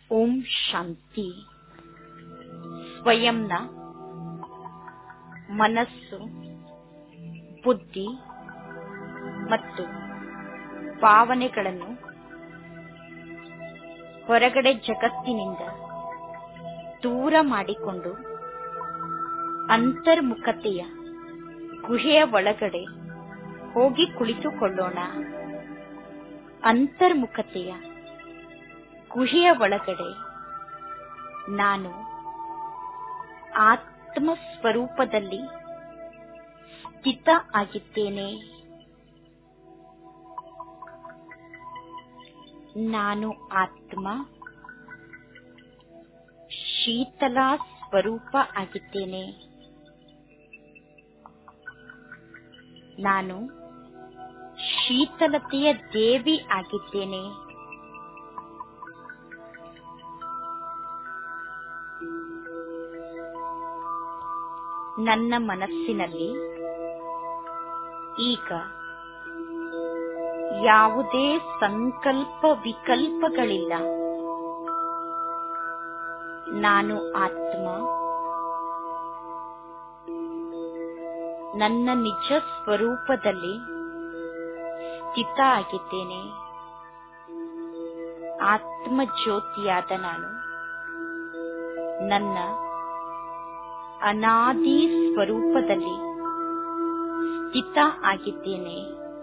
ಓಂ ಶಾಂತಿ ಸ್ವಯಂನ ಮನಸ್ಸು ಬುದ್ಧಿ ಮತ್ತು ಭಾವನೆಗಳನ್ನು ಹೊರಗಡೆ ಜಗತ್ತಿನಿಂದ ದೂರ ಮಾಡಿಕೊಂಡು ಅಂತರ್ಮುಖತೆಯ ಗುಹೆಯ ಒಳಗಡೆ ಹೋಗಿ ಕುಳಿತುಕೊಳ್ಳೋಣ ಅಂತರ್ಮುಖತೆಯ ಗುಹೆಯ ಒಳಗಡೆ ನಾನು ಆತ್ಮ ಸ್ವರೂಪದಲ್ಲಿ ಸ್ಥಿತ ಆಗಿದ್ದೇನೆ ನಾನು ಆತ್ಮ ಶೀತಲ ಸ್ವರೂಪ ಆಗಿದ್ದೇನೆ ನಾನು ಶೀತಲತೆಯ ದೇವಿ ಆಗಿದ್ದೇನೆ ನನ್ನ ಮನಸ್ಸಿನಲ್ಲಿ ಈಗ ಯಾವುದೇ ಸಂಕಲ್ಪ ವಿಕಲ್ಪಗಳಿಲ್ಲ ನಾನು ಆತ್ಮ ನನ್ನ ನಿಜ ಸ್ವರೂಪದಲ್ಲಿ ಸ್ಥಿತ ಆಗಿದ್ದೇನೆ ಆತ್ಮ ಜ್ಯೋತಿಯಾದ ನಾನು ನನ್ನ ಅನಾದಿ ಸ್ವರೂಪದಲ್ಲಿ ಸ್ಥಿತ ಆಗಿದ್ದೇನೆ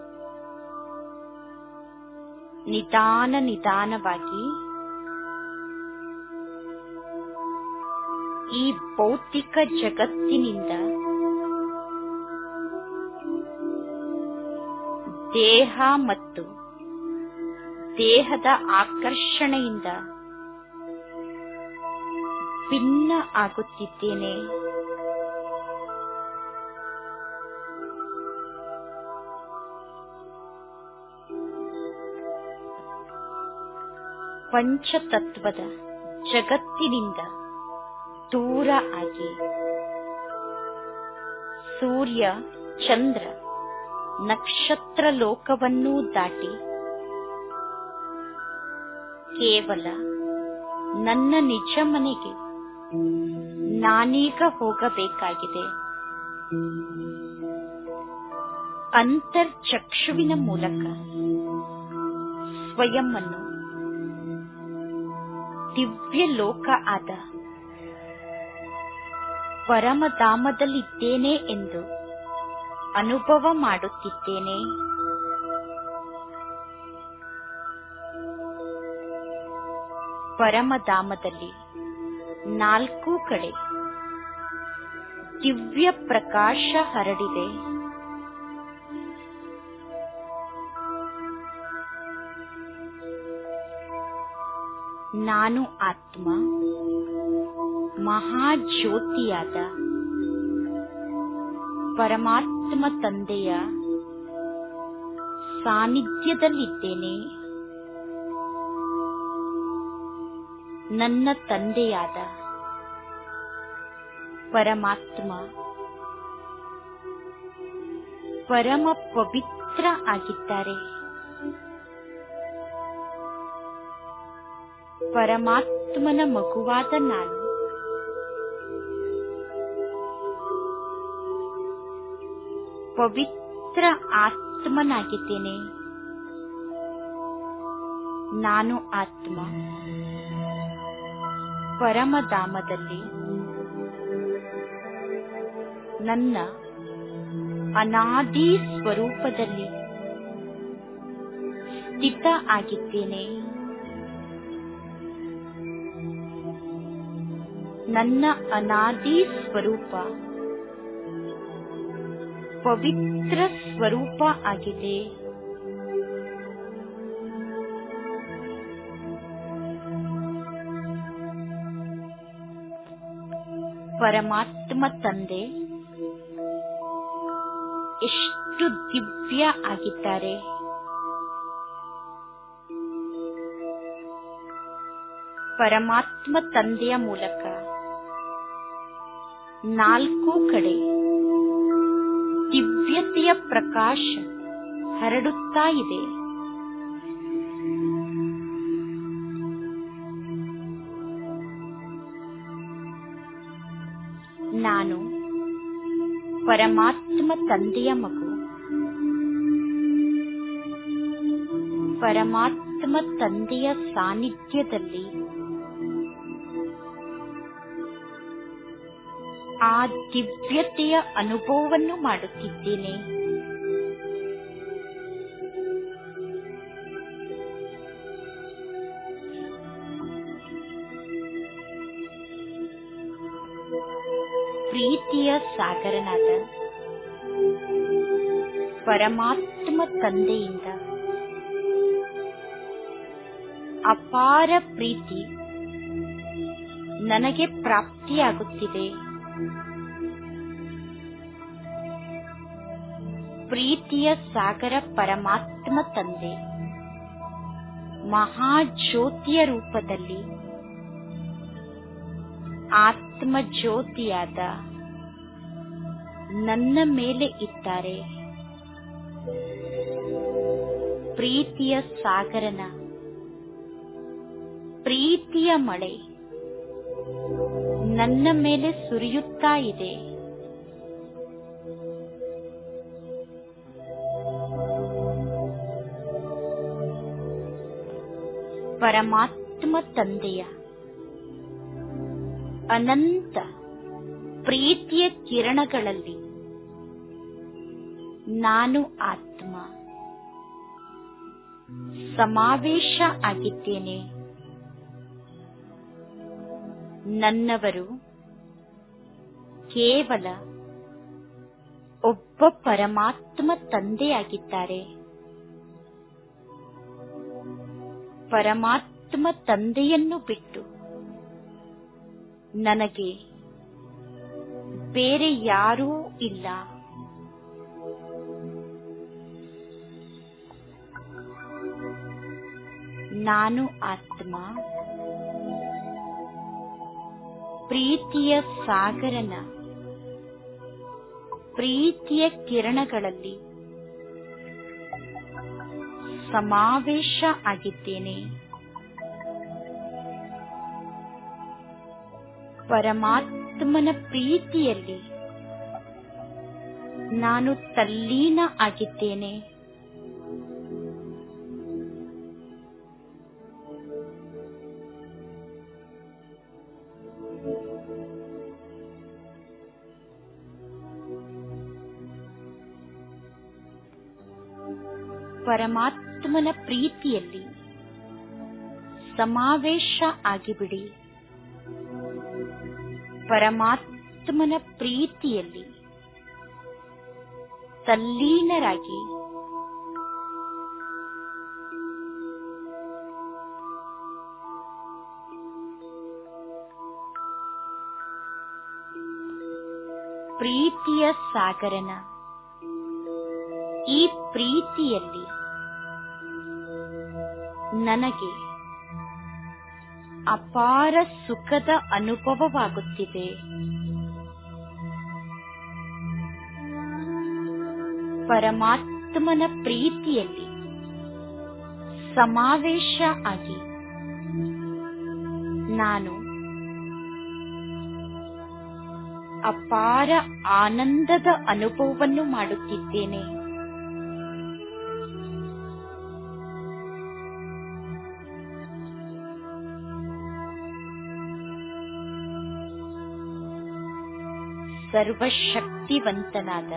ನಿಧಾನ ನಿಧಾನವಾಗಿ ಈ ಭೌತಿಕ ಜಗತ್ತಿನಿಂದ ದೇಹ ಮತ್ತು ದೇಹದ ಆಕರ್ಷಣೆಯಿಂದ ಭಿನ್ನ ಆಗುತ್ತಿದ್ದೇನೆ ಪಂಚತತ್ವದ ಜಗತ್ತಿನಿಂದ ದೂರ ಆಗಿ ಸೂರ್ಯ ಚಂದ್ರ ನಕ್ಷತ್ರ ಲೋಕವನ್ನೂ ದಾಟಿ ಕೇವಲ ನನ್ನ ನಿಜ ಮನೆಗೆ ನಾನೀಗ ಹೋಗಬೇಕಾಗಿದೆ ಅಂತರ್ಚಕ್ಷುವಿನ ಮೂಲಕ ಸ್ವಯಂ ಅನ್ನು ದಿವ್ಯ ಲೋಕ ಆದ ಪರಮಧಾಮದಲ್ಲಿದ್ದೇನೆ ಎಂದು ಅನುಭವ ಮಾಡುತ್ತಿದ್ದೇನೆ ಪರಮಧಾಮದಲ್ಲಿ ನಾಲ್ಕು ಕಡೆ ದಿವ್ಯ ಪ್ರಕಾಶ ಹರಡಿದೆ ನಾನು ಆತ್ಮ ಮಹಾಜ್ಯೋತಿಯಾದ ಪರಮಾತ್ಮ ತಂದೆಯ ಸಾನ್ನಿಧ್ಯದಲ್ಲಿದ್ದೇನೆ ನನ್ನ ತಂದೆಯಾದ ಪರಮಾತ್ಮ ಪರಮ ಪವಿತ್ರ ಆಗಿದ್ದಾರೆ ಪರಮಾತ್ಮನ ಮಗುವಾದ ನಾನು ಪವಿತ್ರ ಆತ್ಮನಾಗಿದ್ದೇನೆ ನಾನು ಆತ್ಮ ಪರಮಧಾಮದಲ್ಲಿ ನನ್ನ ಅನಾದಿ ಸ್ವರೂಪದಲ್ಲಿ ಸ್ಥಿತ ಆಗಿದ್ದೇನೆ ನನ್ನ ಅನಾದಿ ಸ್ವರೂಪ ಪವಿತ್ರ ಸ್ವರೂಪ ಆಗಿದೆ ಪರಮಾತ್ಮ ತಂದೆ ಎಷ್ಟು ದಿವ್ಯ ಆಗಿದ್ದಾರೆ ಪರಮಾತ್ಮ ತಂದೆಯ ಮೂಲಕ ನಾಲ್ಕು ಕಡೆ ದಿವ್ಯತೆಯ ಪ್ರಕಾಶ ಹರಡುತ್ತಾ ಇದೆ ನಾನು ಪರಮಾತ್ಮ ತಂದೆಯ ಮಗು ಪರಮಾತ್ಮ ತಂದೆಯ ಸಾನ್ನಿಧ್ಯದಲ್ಲಿ ಆ ದಿವ್ಯತೆಯ ಅನುಭವವನ್ನು ಮಾಡುತ್ತಿದ್ದೇನೆ ಪ್ರೀತಿಯ ಸಾಗರನಾದ ಪರಮಾತ್ಮ ತಂದೆಯಿಂದ ಅಪಾರ ಪ್ರೀತಿ ನನಗೆ ಪ್ರಾಪ್ತಿಯಾಗುತ್ತಿದೆ ಪ್ರೀತಿಯ ಸಾಗರ ಪರಮಾತ್ಮ ತಂದೆ ಮಹಾಜ್ಯೋತಿಯ ರೂಪದಲ್ಲಿ ಆತ್ಮ ಜ್ಯೋತಿಯಾದ ನನ್ನ ಮೇಲೆ ಇದ್ದಾರೆ ಪ್ರೀತಿಯ ಸಾಗರನ ಪ್ರೀತಿಯ ಮಳೆ ನನ್ನ ಮೇಲೆ ಸುರಿಯುತ್ತಾ ಇದೆ ಪರಮಾತ್ಮ ತಂದೆಯ ಅನಂತ ಪ್ರೀತಿಯ ಕಿರಣಗಳಲ್ಲಿ ನಾನು ಆತ್ಮ ಸಮಾವೇಶ ಆಗಿದ್ದೇನೆ ನನ್ನವರು ಕೇವಲ ಒಬ್ಬ ಪರಮಾತ್ಮ ತಂದೆಯಾಗಿದ್ದಾರೆ ಪರಮಾತ್ಮ ತಂದೆಯನ್ನು ಬಿಟ್ಟು ನನಗೆ ಬೇರೆ ಯಾರೂ ಇಲ್ಲ ನಾನು ಆತ್ಮ ಪ್ರೀತಿಯ ಸಾಗರನ ಪ್ರೀತಿಯ ಕಿರಣಗಳಲ್ಲಿ ಸಮಾವೇಶ ಆಗಿದ್ದೇನೆ ಪರಮಾತ್ಮನ ಪ್ರೀತಿಯಲ್ಲಿ ನಾನು ತಲ್ಲೀನ ಆಗಿದ್ದೇನೆ ಪರಮಾತ್ಮನ ಪ್ರೀತಿಯಲ್ಲಿ ಸಮಾವೇಶ ಆಗಿಬಿಡಿ ಪರಮಾತ್ಮನ ಪ್ರೀತಿಯಲ್ಲಿ ತಲ್ಲೀನರಾಗಿ ಪ್ರೀತಿಯ ಸಾಗರನ ಈ ಪ್ರೀತಿಯಲ್ಲಿ ನನಗೆ ಅಪಾರ ಸುಖದ ಅನುಭವವಾಗುತ್ತಿದೆ ಪರಮಾತ್ಮನ ಪ್ರೀತಿಯಲ್ಲಿ ಸಮಾವೇಶ ಆಗಿ ನಾನು ಅಪಾರ ಆನಂದದ ಅನುಭವವನ್ನು ಮಾಡುತ್ತಿದ್ದೇನೆ ಸರ್ವಶಕ್ತಿವಂತನಾದ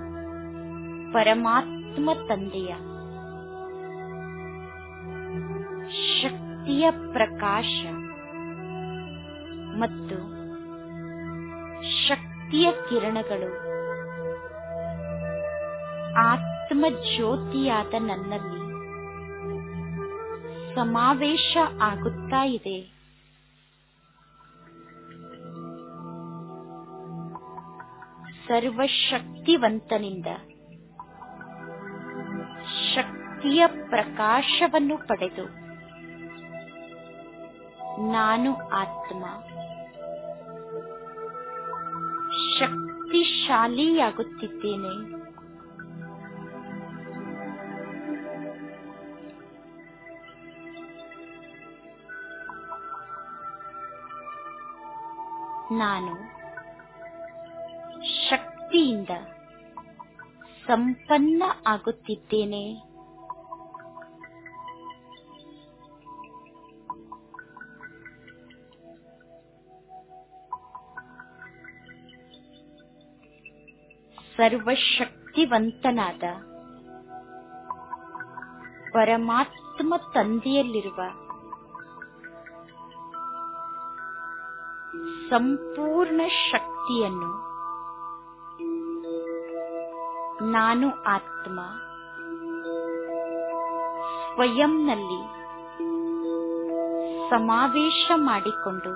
ಪರಮಾತ್ಮ ತಂದೆಯ ಶಕ್ತಿಯ ಪ್ರಕಾಶ ಮತ್ತು ಶಕ್ತಿಯ ಕಿರಣಗಳು ಆತ್ಮ ಜ್ಯೋತಿಯಾದ ನನ್ನಲ್ಲಿ ಸಮಾವೇಶ ಆಗುತ್ತಾ ಇದೆ ಸರ್ವಶಕ್ತಿವಂತನಿಂದ ಶಕ್ತಿಯ ಪ್ರಕಾಶವನ್ನು ಪಡೆದು ನಾನು ಆತ್ಮ ಶಕ್ತಿಶಾಲಿಯಾಗುತ್ತಿದ್ದೇನೆ ನಾನು ಶಕ್ತಿಯಿಂದ ಸಂಪನ್ನ ಆಗುತ್ತಿದ್ದೇನೆ ಸರ್ವಶಕ್ತಿವಂತನಾದ ಪರಮಾತ್ಮ ತಂದೆಯಲ್ಲಿರುವ ಸಂಪೂರ್ಣ ಶಕ್ತಿಯನ್ನು ನಾನು ಆತ್ಮ ಸ್ವಯಂನಲ್ಲಿ ಸಮಾವೇಶ ಮಾಡಿಕೊಂಡು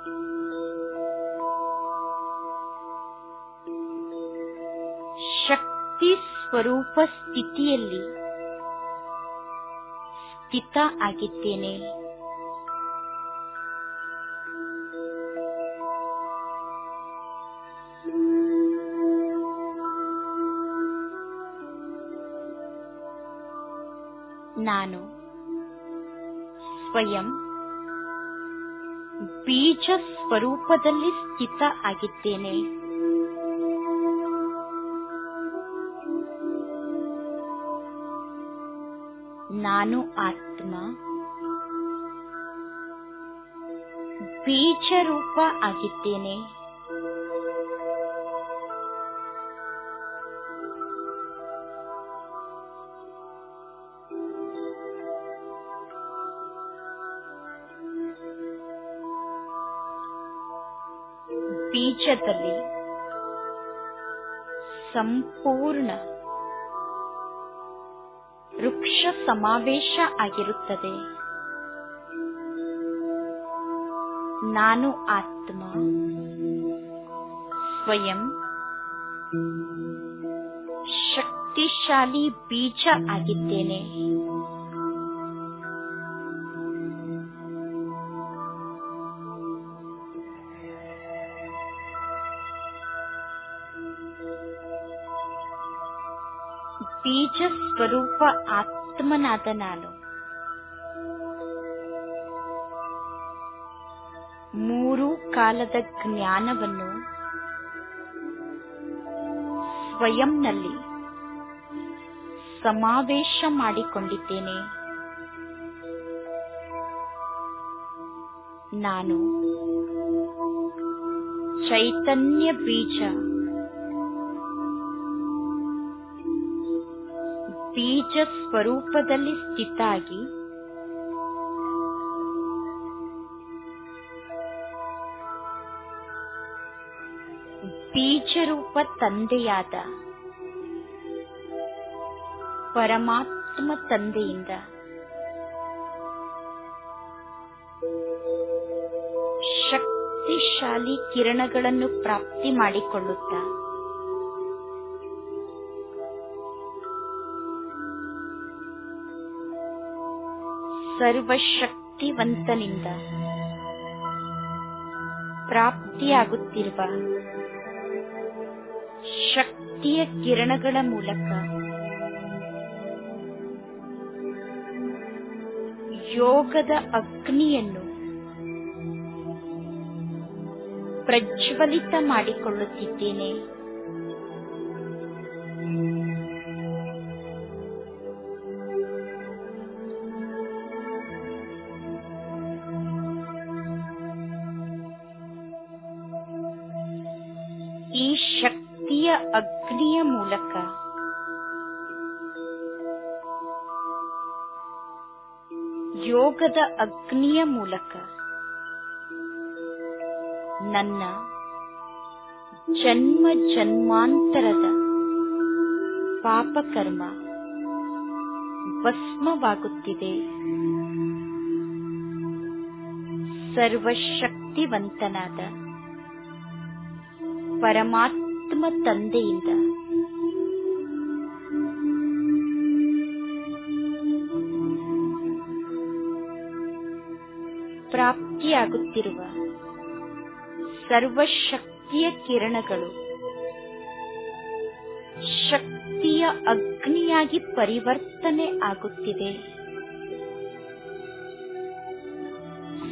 ಶಕ್ತಿ ಸ್ವರೂಪ ಸ್ಥಿತಿಯಲ್ಲಿ ಸ್ಥಿತ ಆಗಿದ್ದೇನೆ ನಾನು ಸ್ವಯಂ ಬೀಜ ಸ್ವರೂಪದಲ್ಲಿ ಸ್ಥಿತ ಆಗಿದ್ದೇನೆ ನಾನು ಆತ್ಮ ಬೀಜ ರೂಪ ಆಗಿದ್ದೇನೆ ಬೀಜದಲ್ಲಿ ಸಂಪೂರ್ಣ ವೃಕ್ಷ ಸಮಾವೇಶ ಆಗಿರುತ್ತದೆ ನಾನು ಆತ್ಮ ಸ್ವಯಂ ಶಕ್ತಿಶಾಲಿ ಬೀಜ ಆಗಿದ್ದೇನೆ ಬೀಜ ಸ್ವರೂಪ ಆತ್ಮನಾದ ನಾನು ಮೂರು ಕಾಲದ ಜ್ಞಾನವನ್ನು ಸ್ವಯಂನಲ್ಲಿ ಸಮಾವೇಶ ಮಾಡಿಕೊಂಡಿದ್ದೇನೆ ನಾನು ಚೈತನ್ಯ ಬೀಜ ಬೀಜ ಸ್ವರೂಪದಲ್ಲಿ ಸ್ಥಿತ ಆಗಿ ಬೀಜರೂಪ ತಂದೆಯಾದ ಪರಮಾತ್ಮ ತಂದೆಯಿಂದ ಶಕ್ತಿಶಾಲಿ ಕಿರಣಗಳನ್ನು ಪ್ರಾಪ್ತಿ ಮಾಡಿಕೊಳ್ಳುತ್ತಾ ಸರ್ವಶಕ್ತಿವಂತನಿಂದ ಪ್ರಾಪ್ತಿಯಾಗುತ್ತಿರುವ ಶಕ್ತಿಯ ಕಿರಣಗಳ ಮೂಲಕ ಯೋಗದ ಅಗ್ನಿಯನ್ನು ಪ್ರಜ್ವಲಿತ ಮಾಡಿಕೊಳ್ಳುತ್ತಿದ್ದೇನೆ ಈ ಶಕ್ತಿಯ ಅಗ್ನಿಯ ಮೂಲಕ ಯೋಗದ ಅಗ್ನಿಯ ಮೂಲಕ ನನ್ನ ಜನ್ಮ ಜನ್ಮಾಂತರದ ಪಾಪಕರ್ಮ ಭಸ್ಮವಾಗುತ್ತಿದೆ ಸರ್ವಶಕ್ತಿವಂತನಾದ ಪರಮಾತ್ಮ ತಂದೆಯಿಂದ ಪ್ರಾಪ್ತಿಯಾಗುತ್ತಿರುವ ಸರ್ವಶಕ್ತಿಯ ಕಿರಣಗಳು ಶಕ್ತಿಯ ಅಗ್ನಿಯಾಗಿ ಪರಿವರ್ತನೆ ಆಗುತ್ತಿದೆ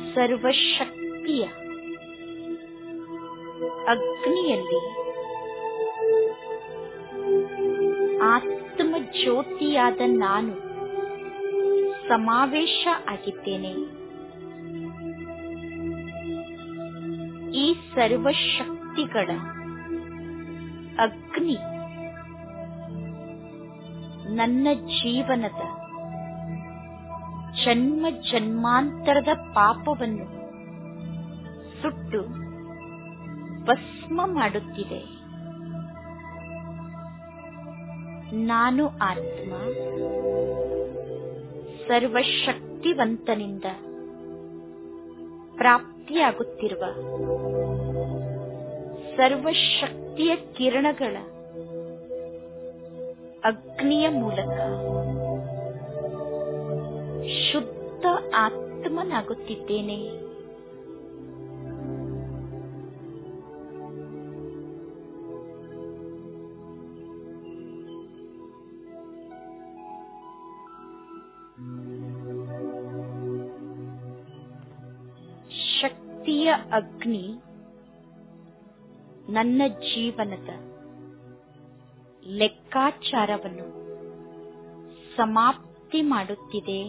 ಸರ್ವಶಕ್ತಿಯ ಅಗ್ನಿಯಲ್ಲಿ ಆತ್ಮ ಜ್ಯೋತಿಯಾದ ನಾನು ಸಮಾವೇಶ ಆಗಿದ್ದೇನೆ ಈ ಸರ್ವಶಕ್ತಿಗಳ ಅಗ್ನಿ ನನ್ನ ಜೀವನದ ಜನ್ಮ ಜನ್ಮಾಂತರದ ಪಾಪವನ್ನು ಸುಟ್ಟು ಭಸ್ಮ ಮಾಡುತ್ತಿದೆ ನಾನು ಆತ್ಮ ಸರ್ವಶಕ್ತಿವಂತನಿಂದ ಪ್ರಾಪ್ತಿಯಾಗುತ್ತಿರುವ ಸರ್ವಶಕ್ತಿಯ ಕಿರಣಗಳ ಅಗ್ನಿಯ ಮೂಲಕ ಶುದ್ಧ ಆತ್ಮನಾಗುತ್ತಿದ್ದೇನೆ ಶಕ್ತಿಯ ಅಗ್ನಿ ನನ್ನ ಜೀವನದ ಲೆಕ್ಕಾಚಾರವನ್ನು ಸಮಾಪ್ತಿ ಮಾಡುತ್ತಿದೆ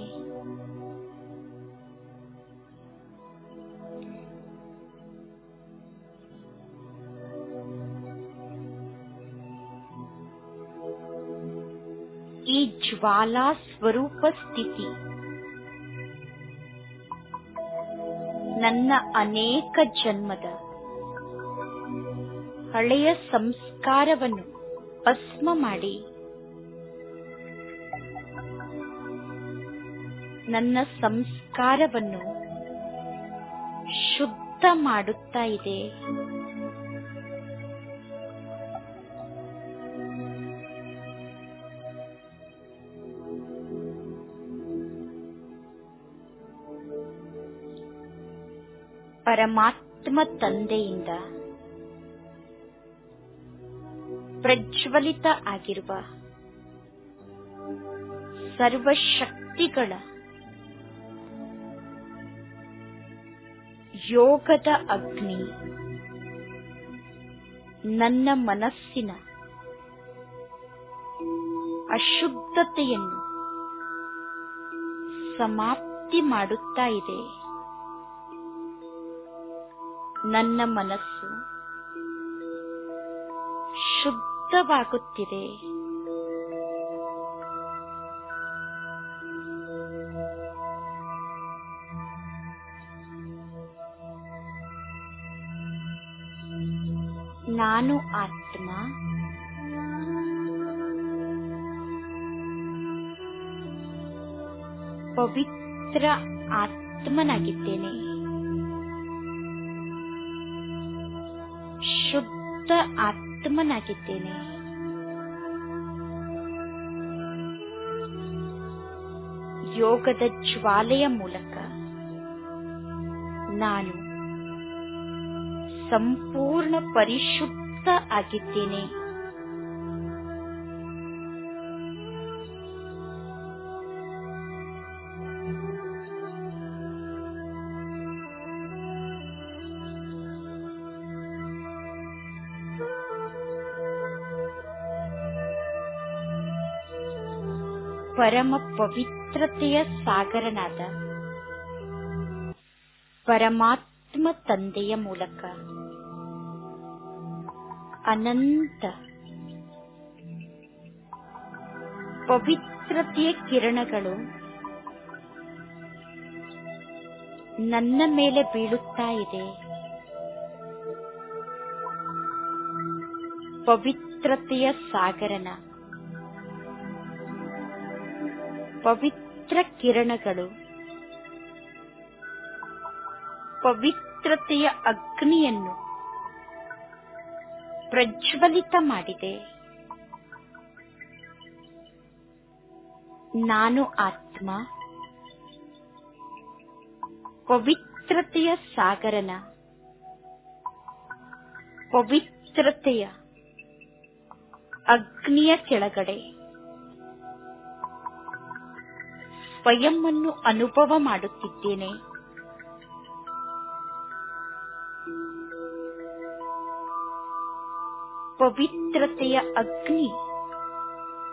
ಈ ಜ್ವಾಲಾ ಸ್ವರೂಪ ಸ್ಥಿತಿ ನನ್ನ ಅನೇಕ ಜನ್ಮದ ಹಳೆಯ ಸಂಸ್ಕಾರವನ್ನು ಭಸ್ಮ ಮಾಡಿ ನನ್ನ ಸಂಸ್ಕಾರವನ್ನು ಶುದ್ಧ ಮಾಡುತ್ತಾ ಇದೆ ಪರಮಾತ್ಮ ತಂದೆಯಿಂದ ಪ್ರಜ್ವಲಿತ ಆಗಿರುವ ಸರ್ವಶಕ್ತಿಗಳ ಯೋಗದ ಅಗ್ನಿ ನನ್ನ ಮನಸ್ಸಿನ ಅಶುದ್ಧತೆಯನ್ನು ಸಮಾಪ್ತಿ ಮಾಡುತ್ತಾ ಇದೆ ನನ್ನ ಮನಸ್ಸು ಶುದ್ಧವಾಗುತ್ತಿದೆ ನಾನು ಆತ್ಮ ಪವಿತ್ರ ಆತ್ಮನಾಗಿದ್ದೇನೆ ಶುದ್ಧ ಆತ್ಮನಾಗಿದ್ದೇನೆ ಯೋಗದ ಜ್ವಾಲೆಯ ಮೂಲಕ ನಾನು ಸಂಪೂರ್ಣ ಪರಿಶುದ್ಧ ಆಗಿದ್ದೇನೆ ಪರಮ ಪವಿತ್ರತೆಯ ಸಾಗರನಾದ ಪರಮಾತ್ಮ ತಂದೆಯ ಮೂಲಕ ಅನಂತ ಪವಿತ್ರತೆಯ ಕಿರಣಗಳು ನನ್ನ ಮೇಲೆ ಬೀಳುತ್ತಾ ಇದೆ ಪವಿತ್ರತೆಯ ಸಾಗರನ ಪವಿತ್ರ ಕಿರಣಗಳು ಪವಿತ್ರತೆಯ ಅಗ್ನಿಯನ್ನು ಪ್ರಜ್ವಲಿತ ಮಾಡಿದೆ ನಾನು ಆತ್ಮ ಪವಿತ್ರತೆಯ ಸಾಗರನ ಪವಿತ್ರತೆಯ ಅಗ್ನಿಯ ಕೆಳಗಡೆ ಸ್ವಯಂವನ್ನು ಅನುಭವ ಮಾಡುತ್ತಿದ್ದೇನೆ ಪವಿತ್ರತೆಯ ಅಗ್ನಿ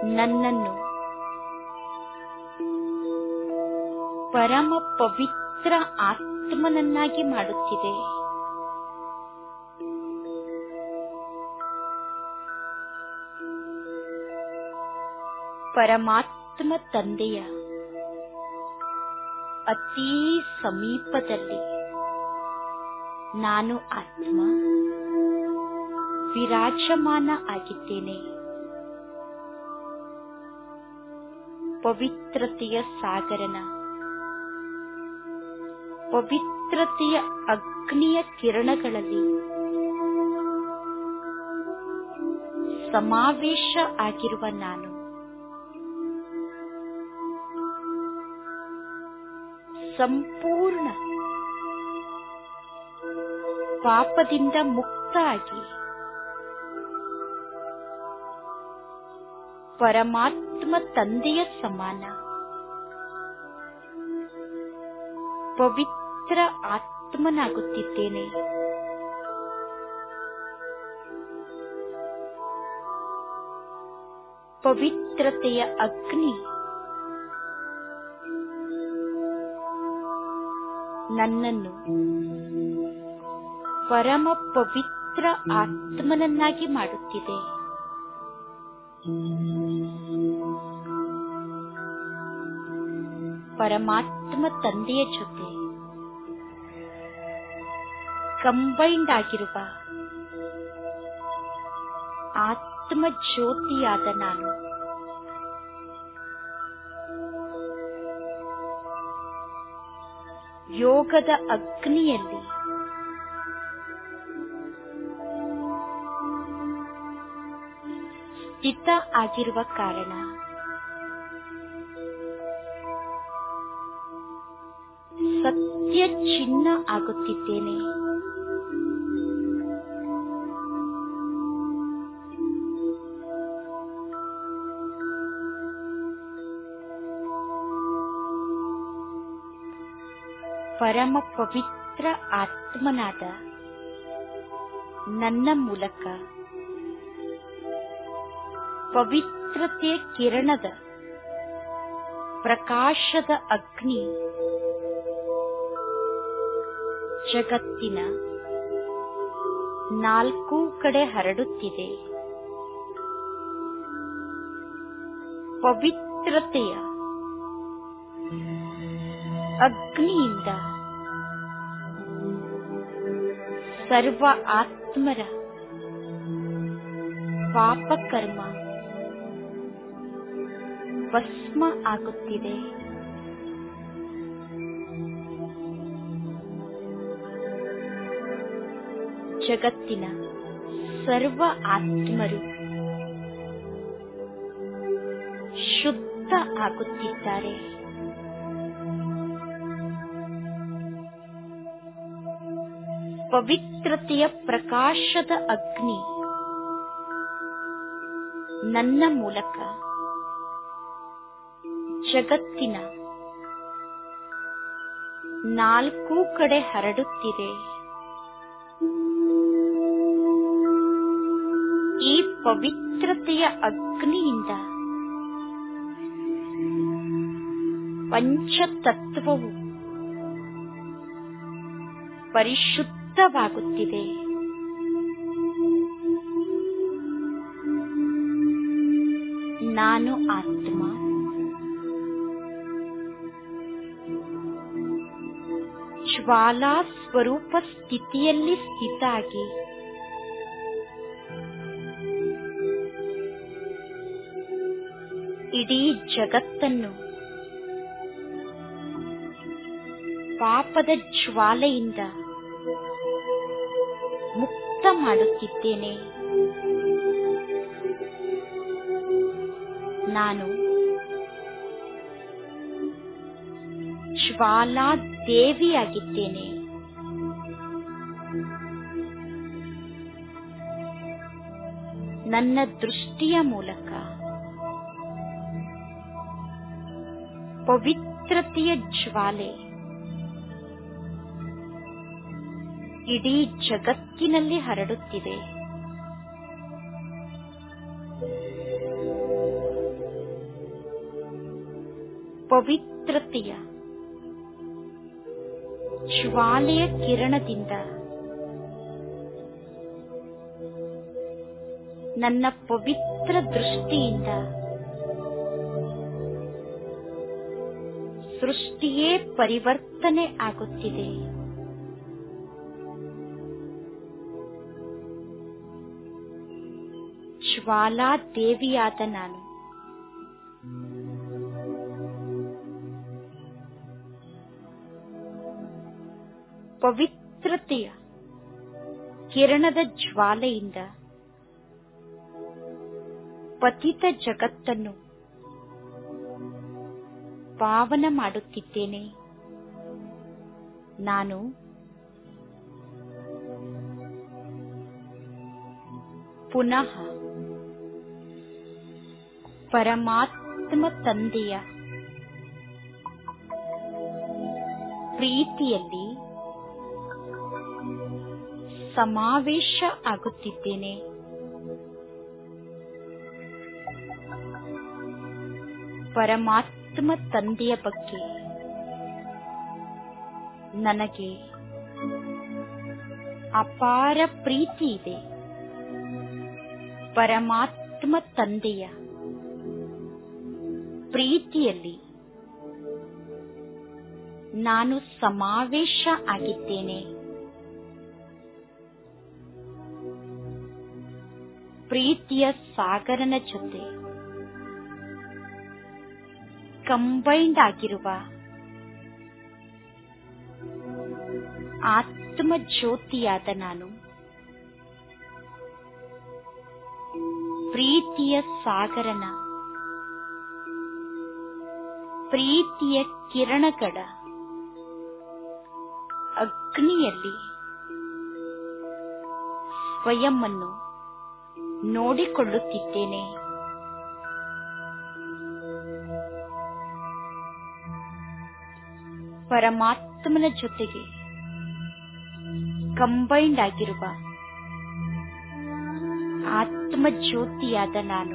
ನನ್ನನ್ನು ಪರಮ ಪವಿತ್ರ ಆತ್ಮನನ್ನಾಗಿ ಮಾಡುತ್ತಿದೆ ಪರಮಾತ್ಮ ತಂದೆಯ ಅತೀ ಸಮೀಪದಲ್ಲಿ ನಾನು ಆತ್ಮ ವಿರಾಜಮಾನ ಆಗಿದ್ದೇನೆ ಪವಿತ್ರತೆಯ ಸಾಗರನ ಪವಿತ್ರತೆಯ ಅಗ್ನಿಯ ಕಿರಣಗಳಲ್ಲಿ ಸಮಾವೇಶ ಆಗಿರುವ ನಾನು ಸಂಪೂರ್ಣ ಪಾಪದಿಂದ ಮುಕ್ತ ಆಗಿ ಪರಮಾತ್ಮ ತಂದೆಯ ಸಮಾನ ಪವಿತ್ರ ಆತ್ಮನಾಗುತ್ತಿದ್ದೇನೆ ಪವಿತ್ರತೆಯ ಅಗ್ನಿ ನನ್ನನ್ನು ಪರಮ ಪವಿತ್ರ ಆತ್ಮನನ್ನಾಗಿ ಮಾಡುತ್ತಿದೆ ಪರಮಾತ್ಮ ತಂದೆಯ ಜೊತೆ ಕಂಬೈಂಡ್ ಆಗಿರುವ ಆತ್ಮ ಜ್ಯೋತಿಯಾದ ನಾನು ಯೋಗದ ಅಗ್ನಿಯಲ್ಲಿ ಸ್ಥಿತ ಆಗಿರುವ ಕಾರಣ ಸತ್ಯ ಚಿನ್ನ ಆಗುತ್ತಿದ್ದೇನೆ ಪರಮ ಪವಿತ್ರ ಆತ್ಮನಾದ ನನ್ನ ಮೂಲಕ ಪವಿತ್ರತೆಯ ಕಿರಣದ ಪ್ರಕಾಶದ ಅಗ್ನಿ ಜಗತ್ತಿನ ನಾಲ್ಕೂ ಕಡೆ ಹರಡುತ್ತಿದೆ ಪವಿತ್ರತೆಯ ಅಗ್ನಿಯಿಂದ ಸರ್ವ ಆತ್ಮರ ಪಾಪಕರ್ಮ ಭಸ್ಮ ಆಗುತ್ತಿದೆ ಜಗತ್ತಿನ ಸರ್ವ ಆತ್ಮರು ಶುದ್ಧ ಆಗುತ್ತಿದ್ದಾರೆ ಪವಿತ್ರತೆಯ ಪ್ರಕಾಶದ ಅಗ್ನಿ ನನ್ನ ಮೂಲಕ ಜಗತ್ತಿನ ನಾಲ್ಕೂ ಕಡೆ ಹರಡುತ್ತಿದೆ ಈ ಪವಿತ್ರತೆಯ ಅಗ್ನಿಯಿಂದ ಪಂಚತತ್ವವು ಪರಿಶುದ್ಧವಾಗುತ್ತಿದೆ ನಾನು ಆತ್ಮ ಜ್ವಾಲಾ ಸ್ವರೂಪ ಸ್ಥಿತಿಯಲ್ಲಿ ಸ್ಥಿತ ಆಗಿ ಇಡೀ ಜಗತ್ತನ್ನು ಪಾಪದ ಜ್ವಾಲೆಯಿಂದ ಮುಕ್ತ ಮಾಡುತ್ತಿದ್ದೇನೆ ನಾನು ಜ್ವಾಲಾ ದೇವಿಯಾಗಿದ್ದೇನೆ ನನ್ನ ದೃಷ್ಟಿಯ ಮೂಲಕ ಪವಿತ್ರತೆಯ ಜ್ವಾಲೆ ಇಡೀ ಜಗತ್ತಿನಲ್ಲಿ ಹರಡುತ್ತಿದೆ ಪವಿತ್ರತೆಯ ಜ್ವಾಲೆಯ ಕಿರಣದಿಂದ ನನ್ನ ಪವಿತ್ರ ದೃಷ್ಟಿಯಿಂದ ಸೃಷ್ಟಿಯೇ ಪರಿವರ್ತನೆ ಆಗುತ್ತಿದೆ ಜ್ವಾಲಾ ದೇವಿಯಾದ ನಾನು ಪವಿತ್ರತೆಯ ಕಿರಣದ ಜ್ವಾಲೆಯಿಂದ ಪತಿತ ಜಗತ್ತನ್ನು ಪಾವನ ಮಾಡುತ್ತಿದ್ದೇನೆ ನಾನು ಪುನಃ ಪರಮಾತ್ಮ ತಂದೆಯ ಪ್ರೀತಿಯಲ್ಲಿ ಸಮಾವೇಶ ಆಗುತ್ತಿದ್ದೇನೆ ಪರಮಾತ್ಮ ತಂದೆಯ ಬಗ್ಗೆ ನನಗೆ ಅಪಾರ ಪ್ರೀತಿ ಇದೆ ಪರಮಾತ್ಮ ತಂದೆಯ ಪ್ರೀತಿಯಲ್ಲಿ ನಾನು ಸಮಾವೇಶ ಆಗಿದ್ದೇನೆ ಪ್ರೀತಿಯ ಸಾಗರನ ಜೊತೆ ಕಂಬೈಂಡ್ ಆಗಿರುವ ಆತ್ಮ ಜ್ಯೋತಿಯಾದ ನಾನು ಪ್ರೀತಿಯ ಸಾಗರನ ಪ್ರೀತಿಯ ಕಿರಣಗಳ ಅಗ್ನಿಯಲ್ಲಿ ಸ್ವಯಂವನ್ನು ನೋಡಿಕೊಳ್ಳುತ್ತಿದ್ದೇನೆ ಪರಮಾತ್ಮನ ಜೊತೆಗೆ ಕಂಬೈಂಡ್ ಆಗಿರುವ ಆತ್ಮ ಜ್ಯೋತಿಯಾದ ನಾನು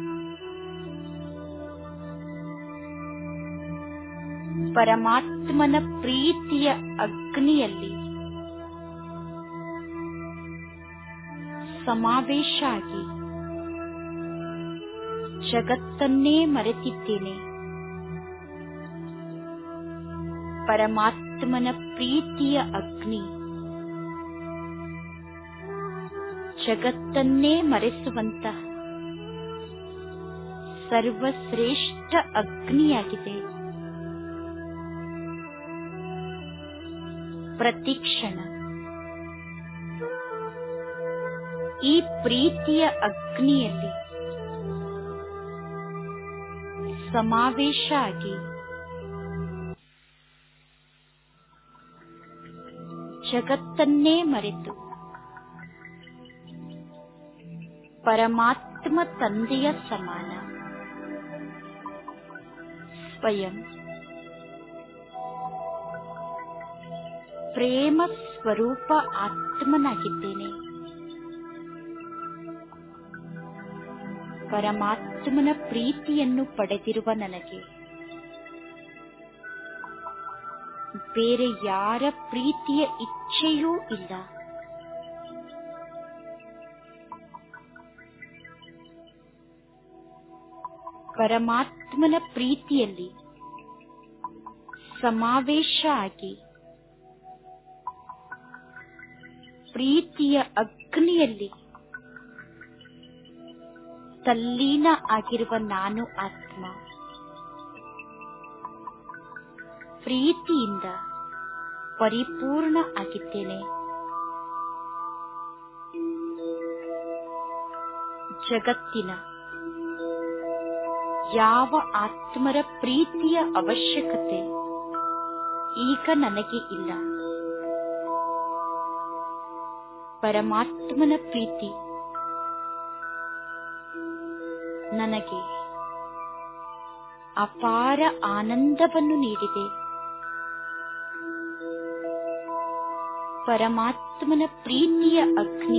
ಪರಮಾತ್ಮನ ಪ್ರೀತಿಯ ಅಗ್ನಿಯಲ್ಲಿ ಸಮಾವೇಶ ಆಗಿ ಜಗತ್ತನ್ನೇ ಮರೆತಿದ್ದೇನೆ ಪರಮಾತ್ಮನ ಪ್ರೀತಿಯ ಅಗ್ನಿ ಜಗತ್ತನ್ನೇ ಮರೆಸುವಂತಹ ಸರ್ವಶ್ರೇಷ್ಠ ಅಗ್ನಿಯಾಗಿದೆ ಪ್ರತಿಕ್ಷಣ ಈ ಪ್ರೀತಿಯ ಅಗ್ನಿಯಲ್ಲಿ ಸಮಾವೇಶ ಆಗಿ ಜಗತ್ತನ್ನೇ ಮರೆತು ಪರಮಾತ್ಮ ತಂದೆಯ ಸಮಾನ ಸ್ವಯಂ ಪ್ರೇಮ ಸ್ವರೂಪ ಆತ್ಮನಾಗಿದ್ದೇನೆ ಪರಮಾತ್ಮನ ಪ್ರೀತಿಯನ್ನು ಪಡೆದಿರುವ ನನಗೆ ಬೇರೆ ಯಾರ ಪ್ರೀತಿಯ ಇಚ್ಛೆಯೂ ಇಲ್ಲ ಪರಮಾತ್ಮನ ಪ್ರೀತಿಯಲ್ಲಿ ಸಮಾವೇಶ ಆಗಿ ಪ್ರೀತಿಯ ಅಗ್ನಿಯಲ್ಲಿ ತಲ್ಲೀನ ಆಗಿರುವ ನಾನು ಆತ್ಮ ಪ್ರೀತಿಯಿಂದ ಪರಿಪೂರ್ಣ ಆಗಿದ್ದೇನೆ ಜಗತ್ತಿನ ಯಾವ ಆತ್ಮರ ಪ್ರೀತಿಯ ಅವಶ್ಯಕತೆ ಈಗ ನನಗೆ ಇಲ್ಲ ಪರಮಾತ್ಮನ ಪ್ರೀತಿ ನನಗೆ ಅಪಾರ ಆನಂದವನ್ನು ನೀಡಿದೆ ಪರಮಾತ್ಮನ ಪ್ರೀತಿಯ ಅಗ್ನಿ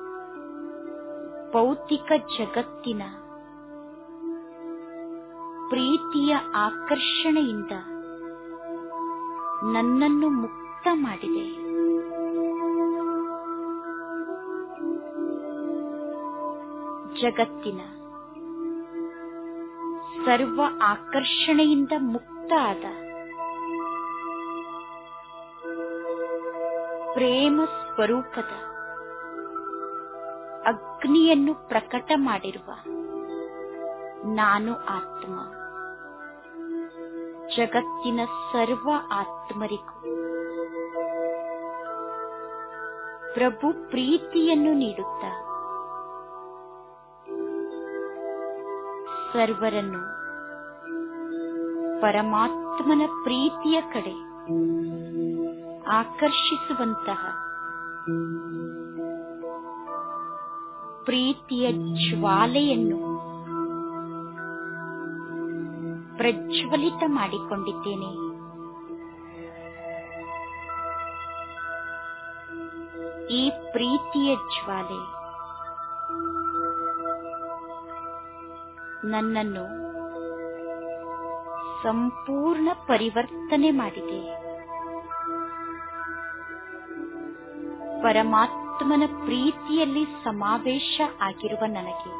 ಭೌತಿಕ ಜಗತ್ತಿನ ಪ್ರೀತಿಯ ಆಕರ್ಷಣೆಯಿಂದ ನನ್ನನ್ನು ಮುಕ್ತ ಮಾಡಿದೆ ಜಗತ್ತಿನ ಸರ್ವ ಆಕರ್ಷಣೆಯಿಂದ ಮುಕ್ತ ಆದ ಪ್ರೇಮ ಸ್ವರೂಪದ ಅಗ್ನಿಯನ್ನು ಪ್ರಕಟ ಮಾಡಿರುವ ನಾನು ಆತ್ಮ ಜಗತ್ತಿನ ಸರ್ವ ಆತ್ಮರಿಗೂ ಪ್ರಭು ಪ್ರೀತಿಯನ್ನು ನೀಡುತ್ತ ಸರ್ವರನ್ನು ಪರಮಾತ್ಮನ ಪ್ರೀತಿಯ ಕಡೆ ಆಕರ್ಷಿಸುವಂತಹ ಪ್ರೀತಿಯ ಜ್ವಾಲೆಯನ್ನು ಪ್ರಜ್ವಲಿತ ಮಾಡಿಕೊಂಡಿದ್ದೇನೆ ಈ ಪ್ರೀತಿಯ ಜ್ವಾಲೆ ನನ್ನನ್ನು ಸಂಪೂರ್ಣ ಪರಿವರ್ತನೆ ಮಾಡಿದೆ ಪರಮಾತ್ಮನ ಪ್ರೀತಿಯಲ್ಲಿ ಸಮಾವೇಶ ಆಗಿರುವ ನನಗೆ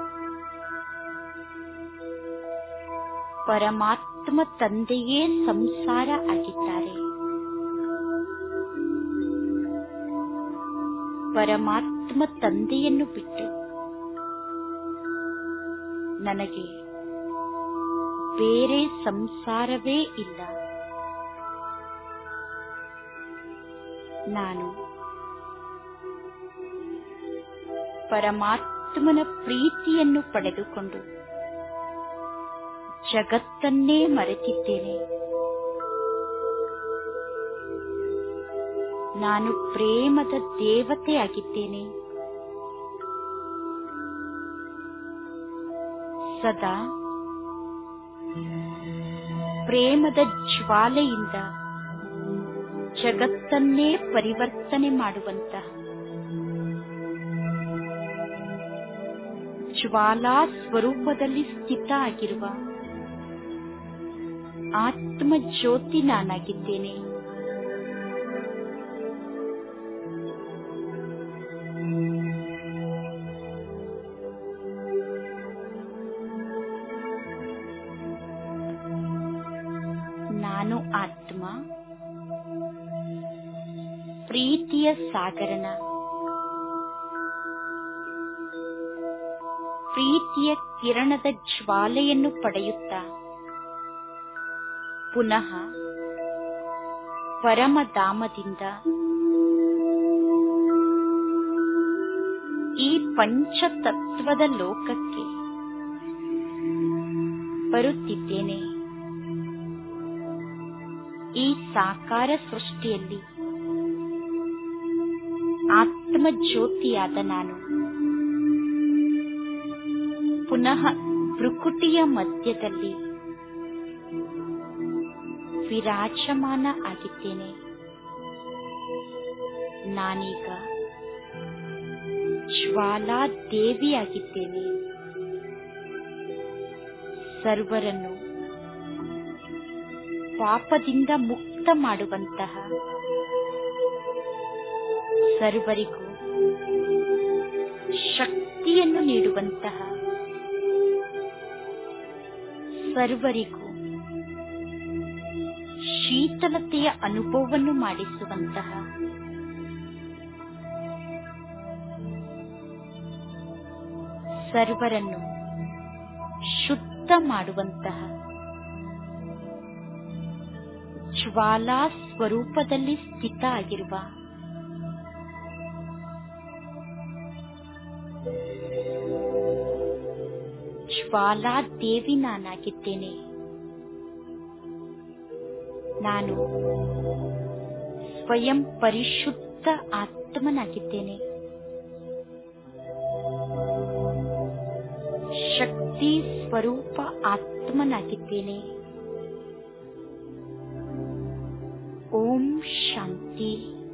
ಪರಮಾತ್ಮ ತಂದೆಯೇ ಸಂಸಾರ ಆಗಿದ್ದಾರೆ ಪರಮಾತ್ಮ ತಂದೆಯನ್ನು ಬಿಟ್ಟು ನನಗೆ ಬೇರೆ ಸಂಸಾರವೇ ಇಲ್ಲ ನಾನು ಪರಮಾತ್ಮನ ಪ್ರೀತಿಯನ್ನು ಪಡೆದುಕೊಂಡು ಜಗತ್ತನ್ನೇ ಮರೆತಿದ್ದೇನೆ ನಾನು ಪ್ರೇಮದ ದೇವತೆಯಾಗಿದ್ದೇನೆ ಸದಾ ಪ್ರೇಮದ ಜ್ವಾಲೆಯಿಂದ ಜಗತ್ತನ್ನೇ ಪರಿವರ್ತನೆ ಮಾಡುವಂತಹ ಜ್ವಾಲಾ ಸ್ವರೂಪದಲ್ಲಿ ಸ್ಥಿತ ಆಗಿರುವ ಆತ್ಮ ಜ್ಯೋತಿ ನಾನಾಗಿದ್ದೇನೆ ನಾನು ಆತ್ಮ ಪ್ರೀತಿಯ ಸಾಗರನ ಪ್ರೀತಿಯ ಕಿರಣದ ಜ್ವಾಲೆಯನ್ನು ಪಡೆಯುತ್ತಾ ಪುನಃ ಪರಮಧಾಮದಿಂದ ಈ ಪಂಚತತ್ವದ ಲೋಕಕ್ಕೆ ಬರುತ್ತಿದ್ದೇನೆ ಈ ಸಾಕಾರ ಸೃಷ್ಟಿಯಲ್ಲಿ ಆತ್ಮ ಜ್ಯೋತಿಯಾದ ನಾನು ಪುನಃ ಭ್ರುಕುಟಿಯ ಮಧ್ಯದಲ್ಲಿ ವಿರಾಜಮಾನ ಆಗಿದ್ದೇನೆ ನಾನೀಗ ಜ್ವಾಲಾ ದೇವಿಯಾಗಿದ್ದೇನೆ ಸರ್ವರನ್ನು ಪಾಪದಿಂದ ಮುಕ್ತ ಮಾಡುವಂತಹ ಸರ್ವರಿಗೂ ಶಕ್ತಿಯನ್ನು ನೀಡುವಂತಹ ಸರ್ವರಿಗೂ ಶೀತಲತೆಯ ಅನುಭವವನ್ನು ಮಾಡಿಸುವಂತಹ ಸರ್ವರನ್ನು ಶುದ್ಧ ಮಾಡುವಂತಹ ಜ್ವಾಲಾ ಸ್ವರೂಪದಲ್ಲಿ ಸ್ಥಿತ ಆಗಿರುವ ಜ್ವಾಲಾ ದೇವಿ ನಾನಾಗಿದ್ದೇನೆ ನಾನು ಸ್ವಯಂ ಪರಿಶುದ್ಧ ಆತ್ಮನಾಗಿದ್ದೇನೆ ಶಕ್ತಿ ಸ್ವರೂಪ ಆತ್ಮನಾಗಿದ್ದೇನೆ ಓಂ ಶಾಂತಿ